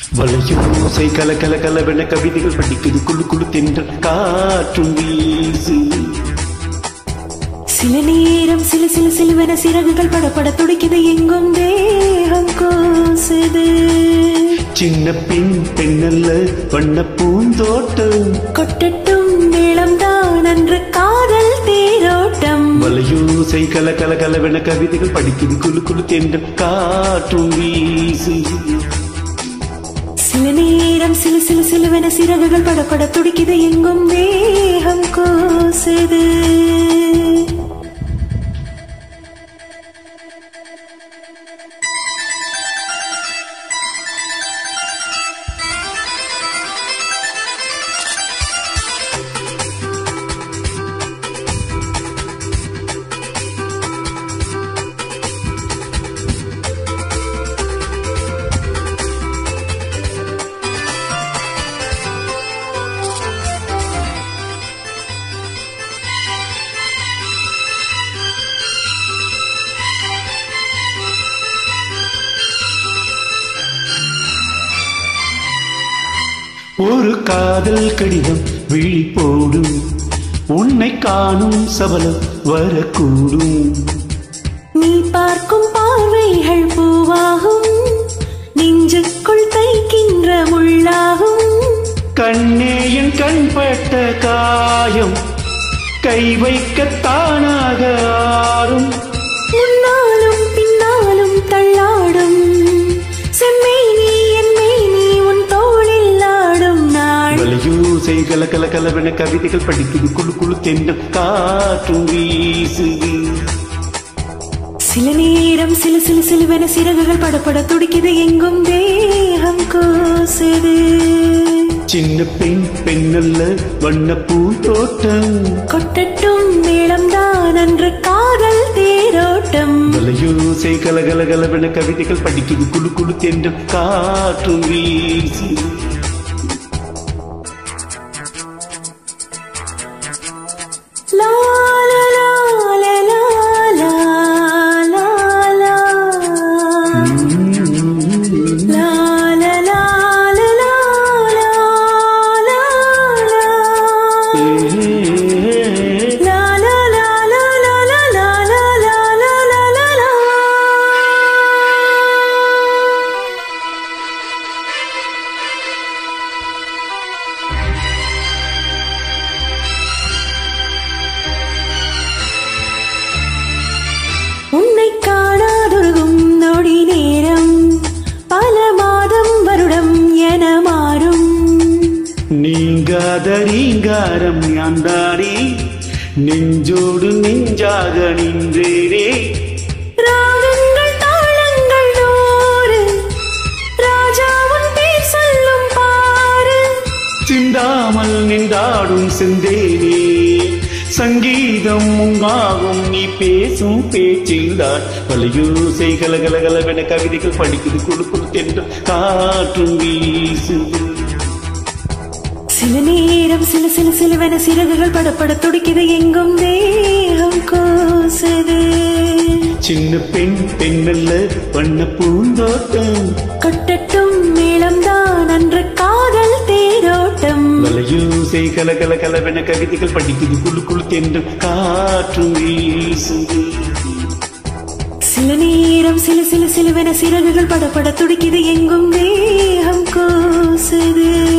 வளையோசை கல கல கலவென கவிதைகள் படிக்குது குழு குழு தென்ற காற்றும் வீசு சில நேரம் சில சில சிலுவென சிறகுகள் படப்பட துடிக்குது எங்கும் தேகம் கூசுது சின்ன பெண் பெண்ணல்ல வண்ண பூந்தோட்டம் கொட்டட்டும் மேளம் தான் அன்று காதல் தேரோட்டம் வளையோசை கல கல கலவென கவிதைகள் படிக்குது குழு குழு தென்ற காற்றும் வீசு சில நேரம் சில சில சிலுவென சிறகுகள் படப்பட துடிக்குது எங்கும் தேகம் கூசுது ஒரு காதல் கடிதம் விழி போடும் உன்னை காணும் சபலம் வரக்கூடும் நீ பார்க்கும் பார்வைகள் பூவாகும் நெஞ்சுக்குள் தைக்கின்ற முள்ளாகும் கண்ணே என் கண்பட்ட காயம் கை வைக்கத்தானாக ஆறும் முன்னாலும் பின்னாலும் தள்ளாடும் செம்மை நீ என் மேனி உன் தோளில் ஆடும் நாள் வலையூசை கல கல கலவென கவிதைகள் படிக்குது குழு குழு தென்ற காற்றும் வீசுது சில நேரம் சில சில சிலுவென சிறகுகள் படப்பட துடிக்குது எங்கும் தேகம் கூசுது சின்ன பெண் பெண்ணல்ல வண்ண பூந்தோட்டம் கொட்டட்டும் மேளம் தான் அன்று காதல் தேரோட்டம் வலையூசை கல கல கலவென கவிதைகள் படிக்குது குழு குழு தென்ற காற்றும் வீசுது லா லா லா லா லா லா லா லா. லா லா லா லா லா லா லா லா. லா லா லா லா லா லா லா லா லா லா லா லா லா. உன்னை காணாதொருகும் நொடி நேரம் பல மாதம் வருடம் என மாறும் நீங்காத ரீங்காரம் யாந்தானே நெஞ்சோடு நெஞ்சாக நின்றேனே ராகங்கள் தாளங்கள் நூறு ராஜாவும் பேர் சொல்லும் பாரு சிந்தாமல் நின்றாடும் செந்தேனே சங்கீதம் உங்காகும் நீ பேசும் பேச்சில்தான் வலையூசை கலகலகலவென கவிதைகள் படிக்குது குழு குழு தென்று காற்றும் வீசுது சில நேரம் சில சில சிலுவென சிறகுகள் படப்பட துடிக்குது எங்கும் தேகம் கூசுது சின்ன பெண் பெண்ணல்ல வண்ண பூந்தோட்டம் கொட்டட்டும் மேளம் தான் அன்று காதல் தேரோட்டம் வலையூசை கலகல கலவென கவிதைகள் படிக்குது குழு குழு தென்று காற்றும் வீசுது சில நேரம் சில சில சிலுவென சிறகுகள் படப்பட துடிக்குது எங்கும் தேகம் கூசுது